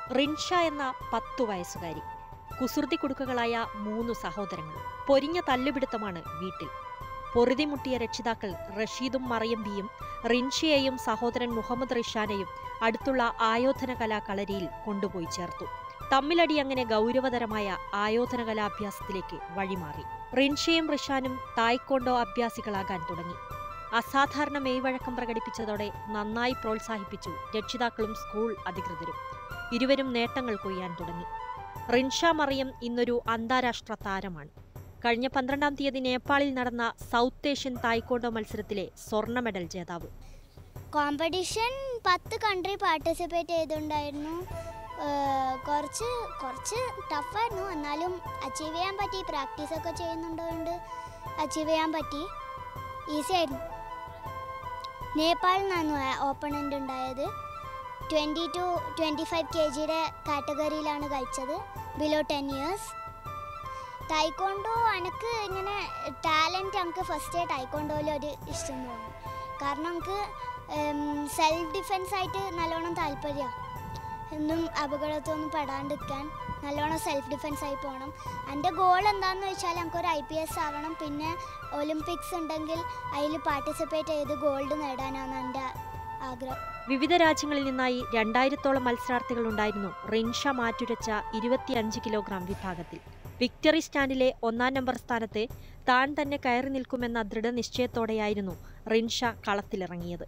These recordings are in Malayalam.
റിൻഷ എന്ന പത്തു വയസ്സുകാരി കുസൃതി കുടുക്കകളായ മൂന്ന് സഹോദരങ്ങൾ പൊരിഞ്ഞ തല്ലുപിടുത്തമാണ് വീട്ടിൽ പൊറുതിമുട്ടിയ രക്ഷിതാക്കൾ റഷീദും മറിയമ്പിയും റിൻഷയെയും സഹോദരൻ മുഹമ്മദ് റിഷാനെയും അടുത്തുള്ള ആയോധന കലാ കളരിയിൽ കൊണ്ടുപോയി ചേർത്തു തമ്മിലടി അങ്ങനെ ഗൗരവതരമായ ആയോധന കലാഭ്യാസത്തിലേക്ക് വഴിമാറി റിൻഷയും റിഷാനും തായ്ക്കൊണ്ടോ അഭ്യാസികളാകാൻ തുടങ്ങി അസാധാരണ മെയ്വഴക്കം പ്രകടിപ്പിച്ചതോടെ നന്നായി പ്രോത്സാഹിപ്പിച്ചു രക്ഷിതാക്കളും സ്കൂൾ അധികൃതരും ഇരുവരും നേട്ടങ്ങൾ കൊയ്യാൻ തുടങ്ങി റിൻഷ മറിയം ഇന്നൊരു അന്താരാഷ്ട്ര താരമാണ് കഴിഞ്ഞ പന്ത്രണ്ടാം തീയതി നേപ്പാളിൽ നടന്ന സൗത്ത് ഏഷ്യൻ തായ്ക്കൊണ്ടോ മത്സരത്തിലെ സ്വർണ്ണ മെഡൽ ജേതാവ് കോമ്പറ്റീഷൻ പത്ത് കൺട്രി പാർട്ടിസിപ്പേറ്റ് ചെയ്തിട്ടുണ്ടായിരുന്നു ഏഹ് കുറച്ച് കുറച്ച് ടഫായിരുന്നു എന്നാലും അച്ചീവ് ചെയ്യാൻ പറ്റി പ്രാക്ടീസൊക്കെ ചെയ്യുന്നുണ്ടോണ്ട് അച്ചീവ് ചെയ്യാൻ പറ്റി ഈസി ആയിരുന്നു നേപ്പാളിൽ നിന്നായിരുന്നു ഓപ്പണൻ്റ് ഉണ്ടായത് twenty two twenty five K ജിയുടെ കാറ്റഗറിയിലാണ് കളിച്ചത് ബിലോ ടെൻ ഇയേഴ്സ് ടൈക്കോണ്ടോ എനിക്ക് ഇങ്ങനെ ടാലൻറ്റ് എനിക്ക് ഫസ്റ്റ് ടൈക്കോണ്ടോയിൽ ഒരു ഇഷ്ടം തോന്നി കാരണം എനിക്ക് സെൽഫ് ഡിഫെൻസ് ആയിട്ട് നല്ലോണം താല്പര്യമാണ് എന്നും അപകടത്തൊന്നും പെടാണ്ടിരിക്കാൻ നല്ലോണം സെൽഫ് ഡിഫെൻസ് ആയി പോകണം എൻ്റെ ഗോൾ എന്താണെന്ന് വെച്ചാൽ എനിക്കൊരു ഐ പി എസ് ആവണം പിന്നെ ഒളിമ്പിക്സ് ഉണ്ടെങ്കിൽ അതിൽ പാർട്ടിസിപ്പേറ്റ് ചെയ്ത് ഗോൾഡ് നേടാനാണ് എൻ്റെ ആഗ്രഹം വിവിധ രാജ്യങ്ങളിൽ നിന്നായി രണ്ടായിരത്തോളം മത്സരാർത്ഥികൾ ഉണ്ടായിരുന്നു റിൻഷ മാറ്റുരച്ച ഇരുപത്തിയഞ്ച് കിലോഗ്രാം വിഭാഗത്തിൽ വിക്ടറി സ്റ്റാൻഡിലെ ഒന്നാം നമ്പർ സ്ഥാനത്ത് താൻ തന്നെ കയറി നിൽക്കുമെന്ന ദൃഢനിശ്ചയത്തോടെയായിരുന്നു റിൻഷ കളത്തിലിറങ്ങിയത്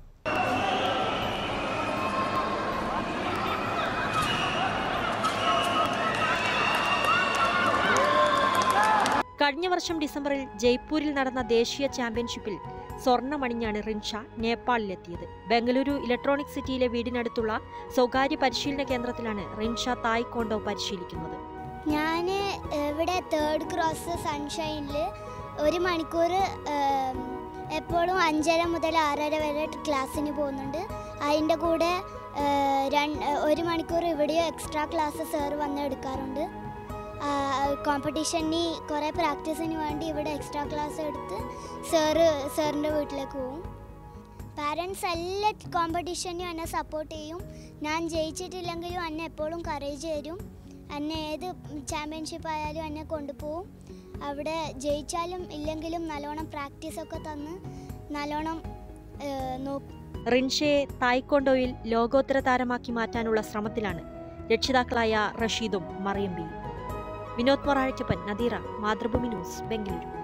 കഴിഞ്ഞ വർഷം ഡിസംബറിൽ ജയ്പൂരിൽ നടന്ന ദേശീയ ചാമ്പ്യൻഷിപ്പിൽ സ്വർണമണിഞ്ഞാണ് റിൻഷ നേപ്പാളിലെത്തിയത് ബംഗളൂരു ഇലക്ട്രോണിക് സിറ്റിയിലെ വീടിനടുത്തുള്ള സ്വകാര്യ പരിശീലന കേന്ദ്രത്തിലാണ് റിൻഷ തായ്ക്കൊണ്ടോ പരിശീലിക്കുന്നത് ഞാൻ ഇവിടെ തേർഡ് ക്രോസ് സൺഷൈനിൽ ഒരു മണിക്കൂർ ഏം, എപ്പോഴും അഞ്ചര മുതൽ ആറര വരെ ക്ലാസ്സിന് പോകുന്നുണ്ട് അതിൻ്റെ കൂടെ ഏ, രണ്ട് ഒരു മണിക്കൂർ ഇവിടെയോ എക്സ്ട്രാ ക്ലാസ് സാർ വന്ന് എടുക്കാറുണ്ട് കോമ്പറ്റീഷന് കുറേ പ്രാക്ടീസിന് വേണ്ടി ഇവിടെ എക്സ്ട്രാ ക്ലാസ് എടുത്ത് സാറ് സാറിൻ്റെ വീട്ടിലേക്ക് പോകും പാരൻസ് എല്ലാ കോമ്പറ്റീഷനും എന്നെ സപ്പോർട്ട് ചെയ്യും ഞാൻ ജയിച്ചിട്ടില്ലെങ്കിലും എന്നെ എപ്പോഴും കറേജ് തരും എന്നെ ഏത് ചാമ്പ്യൻഷിപ്പ് ആയാലും എന്നെ കൊണ്ടുപോകും അവിടെ ജയിച്ചാലും ഇല്ലെങ്കിലും നല്ലോണം പ്രാക്ടീസൊക്കെ തന്ന് നല്ലോണം ഏഹ്, നോക്കും റിൻഷയെ തായ്ക്കൊണ്ടോയിൽ ലോകോത്തര താരമാക്കി മാറ്റാനുള്ള ശ്രമത്തിലാണ് രക്ഷിതാക്കളായ റഷീദും മറിയമ്പിയും വിനോദ് മൊറാഴ്ചപ്പൻ നദീറ മാതൃഭൂമി ന്യൂസ് ബംഗളൂരു